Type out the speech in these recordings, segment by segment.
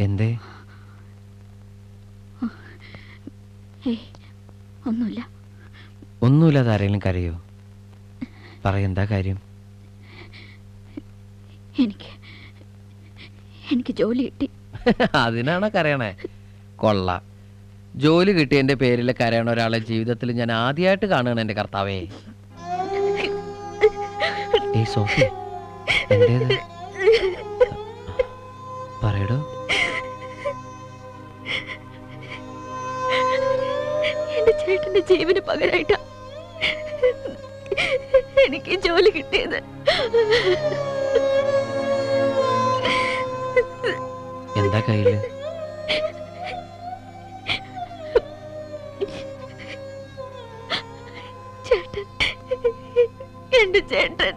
എന്തേ ഏയ് ഒന്നുമില്ല ഒന്നുമില്ലാതെ ആരെങ്കിലും കരയോ പറയെന്താ കാര്യം എനിക്ക് എനിക്ക് ജോലി കിട്ടി അതിനാണോ കരയണേ കൊള്ളാം ജോലി കിട്ടിയതിന്റെ പേരിൽ കരയണ ഒരാളെ ജീവിതത്തിൽ ഞാൻ ആദ്യമായിട്ട് കാണുകയാണ് എന്റെ കർത്താവേ ഏയ് സോഫി എന്തേത് പറയടോ എന്റെ ചേട്ടന്റെ ജീവന് പകരമായിട്ടാ എനിക്ക് ഈ ജോലി കിട്ടിയത് എന്താ കയ്യില് ചേട്ടൻ എന്റെ ചേട്ടൻ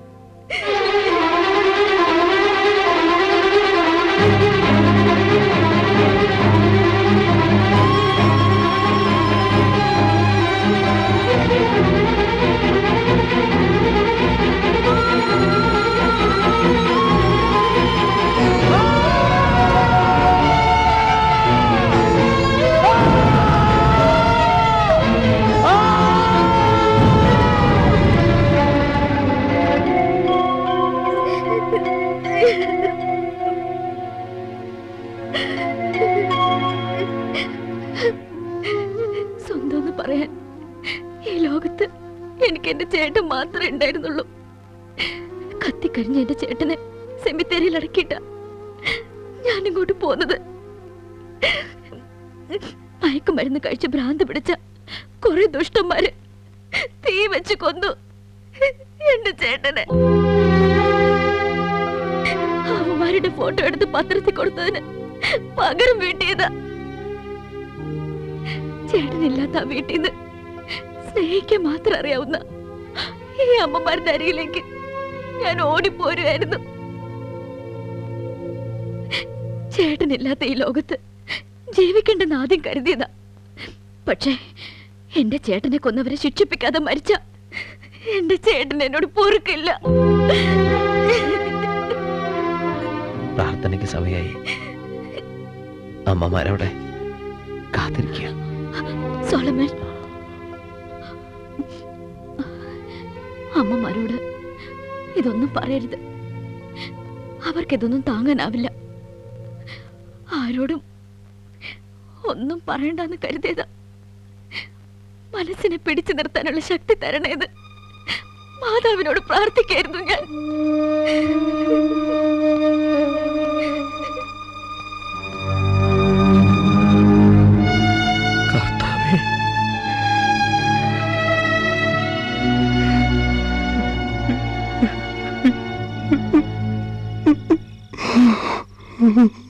സ്വന്തം എന്ന് പറയാൻ ഈ ലോകത്ത് എനിക്ക് എന്റെ ചേട്ടൻ മാത്രമേ ഉണ്ടായിരുന്നുള്ളൂ കത്തിക്കഴിഞ്ഞ എന്റെ ചേട്ടനെ സെമിത്തേരിയിൽ അടക്കിയിട്ട ഞാനിങ്ങോട്ട് പോന്നത് മയക്കുമരുന്ന് കഴിച്ച് ഭ്രാന്ത് പിടിച്ച കുറെ ദുഷ്ടന്മാര് തീ വെച്ച് കൊന്നു എന്റെ ചേട്ടനെ അവന്മാരുടെ ഫോട്ടോ എടുത്ത് പത്രത്തിൽ കൊടുത്തതിന് പകരം വീട്ടിയതാ ചേട്ടനില്ലാത്ത ആ വീട്ടിൽ നിന്ന് സ്നേഹിക്കാൻ മാത്രം അറിയാവുന്ന ഈ അമ്മമാരുടെ അരികിലേക്ക് ഞാൻ ഓടിപ്പോരുമായിരുന്നു ചേട്ടനില്ലാത്ത ഈ ലോകത്ത് ജീവിക്കേണ്ടെന്ന് ആദ്യം കരുതിയതാ പക്ഷേ എന്റെ ചേട്ടനെ കൊന്നവരെ ശിക്ഷിപ്പിക്കാതെ മരിച്ച എന്റെ ചേട്ടൻ എന്നോട് പൊറുക്കില്ല പ്രാർത്ഥനയ്ക്ക് സമയമായി അമ്മമാരവിടെ കാത്തിരിക്കുക സോളമൻ അമ്മമാരോട് ഇതൊന്നും പറയരുത് അവർക്കിതൊന്നും താങ്ങാനാവില്ല ആരോടും ഒന്നും പറയണ്ടെന്ന് കരുതിയതാ മനസ്സിനെ പിടിച്ചു നിർത്താനുള്ള ശക്തി തരണേത് മാതാവിനോട് പ്രാർത്ഥിക്കായിരുന്നു ഞാൻ കർത്താവേ Mm-hmm.